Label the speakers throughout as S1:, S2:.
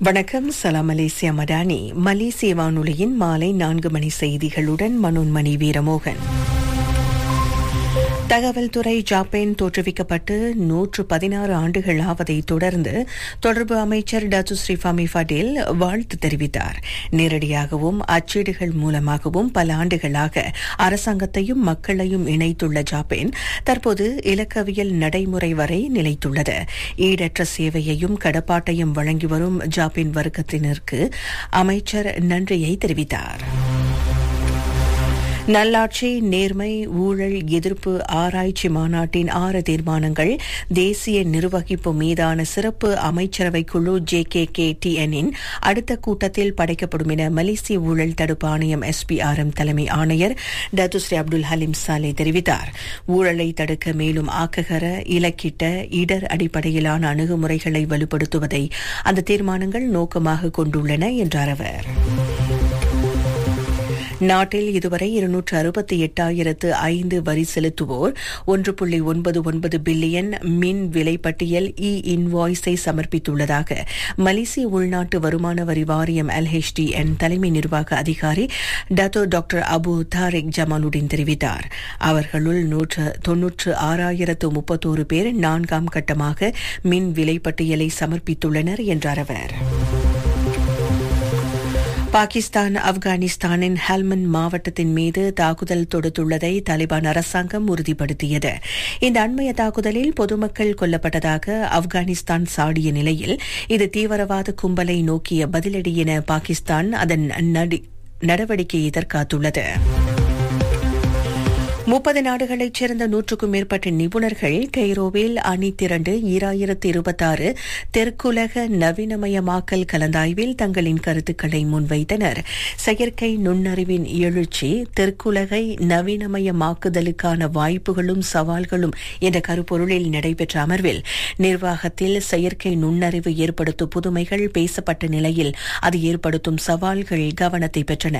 S1: வணக்கம் சலாம் மலேசியா மடானி மலேசிய வானொலியின் மாலை நான்கு மணி செய்திகளுடன் மனோன்மணி வீரமோகன் தகவல் துறை ஜாப்பேன் தோற்றுவிக்கப்பட்டு நூற்று பதினாறு ஆண்டுகள் ஆவதை தொடர்ந்து தொடர்பு அமைச்சர் டத்து ஸ்ரீஃபாமி ஃபடேல் வாழ்த்து தெரிவித்தார் நேரடியாகவும் அச்சீடுகள் மூலமாகவும் பல ஆண்டுகளாக அரசாங்கத்தையும் மக்களையும் இணைத்துள்ள ஜாப்பேன் தற்போது இலக்கவியல் நடைமுறை வரை நிலைத்துள்ளது ஈடற்ற சேவையையும் கடப்பாட்டையும் வழங்கி வரும் ஜாப்பேன் வர்க்கத்தினருக்கு அமைச்சர் நன்றியை தெரிவித்தார் நல்லாட்சி நேர்மை ஊழல் எதிர்ப்பு ஆராய்ச்சி மாநாட்டின் ஆறு தீர்மானங்கள் தேசிய நிர்வகிப்பு மீதான சிறப்பு அமைச்சரவை குழு ஜே கே கே டிஎனின் அடுத்த கூட்டத்தில் படைக்கப்படும் என மலேசிய ஊழல் தடுப்பு ஆணையம் எஸ்பிஆர்எம் தலைமை ஆணையர் டத்துஸ்ரீ அப்துல் ஹலீம் சாலே தெரிவித்தார் ஊழலை தடுக்க மேலும் ஆக்ககர இலக்கிட்ட இடர் அடிப்படையிலான அணுகுமுறைகளை வலுப்படுத்துவதை அந்த தீர்மானங்கள் நோக்கமாக கொண்டுள்ளன என்றார் அவர் நாட்டில் இதுவரை இருநூற்று அறுபத்தி எட்டாயிரத்து ஐந்து வரி செலுத்துவோர் ஒன்று புள்ளி ஒன்பது ஒன்பது பில்லியன் மின் விலை பட்டியல் இ இன்வாய்ஸை சமர்ப்பித்துள்ளதாக மலேசிய உள்நாட்டு வருமான வரி வாரியம் எல்ஹெச்டிஎன் தலைமை நிர்வாக அதிகாரி டத்தோ டாக்டர் அபு தாரிக் ஜமாலுடன் தெரிவித்தார் அவர்களுள் நூற்று தொன்னூற்று ஆறாயிரத்து முப்பத்தோரு பேர் நான்காம் கட்டமாக மின் விலை பட்டியலை சமர்ப்பித்துள்ளனர் என்றார் அவர் பாகிஸ்தான் ஆப்கானிஸ்தானின் ஹெல்மன் மாவட்டத்தின் மீது தாக்குதல் தொடுத்துள்ளதை தாலிபான் அரசாங்கம் உறுதிப்படுத்தியது இந்த அண்மைய தாக்குதலில் பொதுமக்கள் கொல்லப்பட்டதாக ஆப்கானிஸ்தான் சாடிய நிலையில் இது தீவிரவாத கும்பலை நோக்கிய பதிலடி என பாகிஸ்தான் அதன் நடவடிக்கையை தற்காத்துள்ளது முப்பது நாடுகளைச் சேர்ந்த நூற்றுக்கும் மேற்பட்ட நிபுணர்கள் கெய்ரோவில் அணி திரண்டு ஈராயிரத்து இருபத்தாறு தெற்குலக நவீனமயமாக்கல் கலந்தாய்வில் தங்களின் கருத்துக்களை முன்வைத்தனர் செயற்கை நுண்ணறிவின் எழுச்சி தெற்குலகை நவீனமயமாக்குதலுக்கான வாய்ப்புகளும் சவால்களும் என்ற கருப்பொருளில் நடைபெற்ற அமர்வில் நிர்வாகத்தில் செயற்கை நுண்ணறிவு ஏற்படுத்தும் புதுமைகள் பேசப்பட்ட நிலையில் அது ஏற்படுத்தும் சவால்கள் கவனத்தை பெற்றன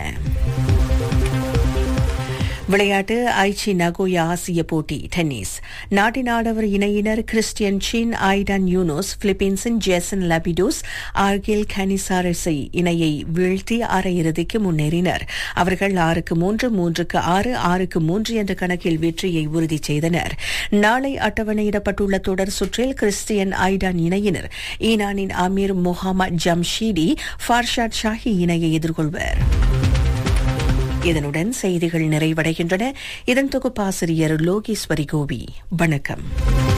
S1: விளையாட்டு ஐச்சி நகோயா ஆசிய போட்டி டென்னிஸ் நாட்டின் ஆடவர் இணையினர் கிறிஸ்டியன் சின் ஐடான் யூனோஸ் பிலிப்பீன்ஸின் ஜேசன் லபிடோஸ் ஆர்கில் கனிசாரஸை இணையை வீழ்த்தி அரையிறுதிக்கு முன்னேறினர் அவர்கள் ஆறுக்கு மூன்று மூன்றுக்கு ஆறு ஆறுக்கு மூன்று என்ற கணக்கில் வெற்றியை உறுதி செய்தனர் நாளை அட்டவணையிடப்பட்டுள்ள தொடர் சுற்றில் கிறிஸ்டியன் ஐடான் இணையினர் ஈனானின் Amir Mohammad Jamshidi Farshad Shahi இணையை எதிர்கொள்வர் இதனுடன் செய்திகள் நிறைவடைகின்றன இதன் தொகுப்பாசிரியர் லோகேஸ்வரி கோபி வணக்கம்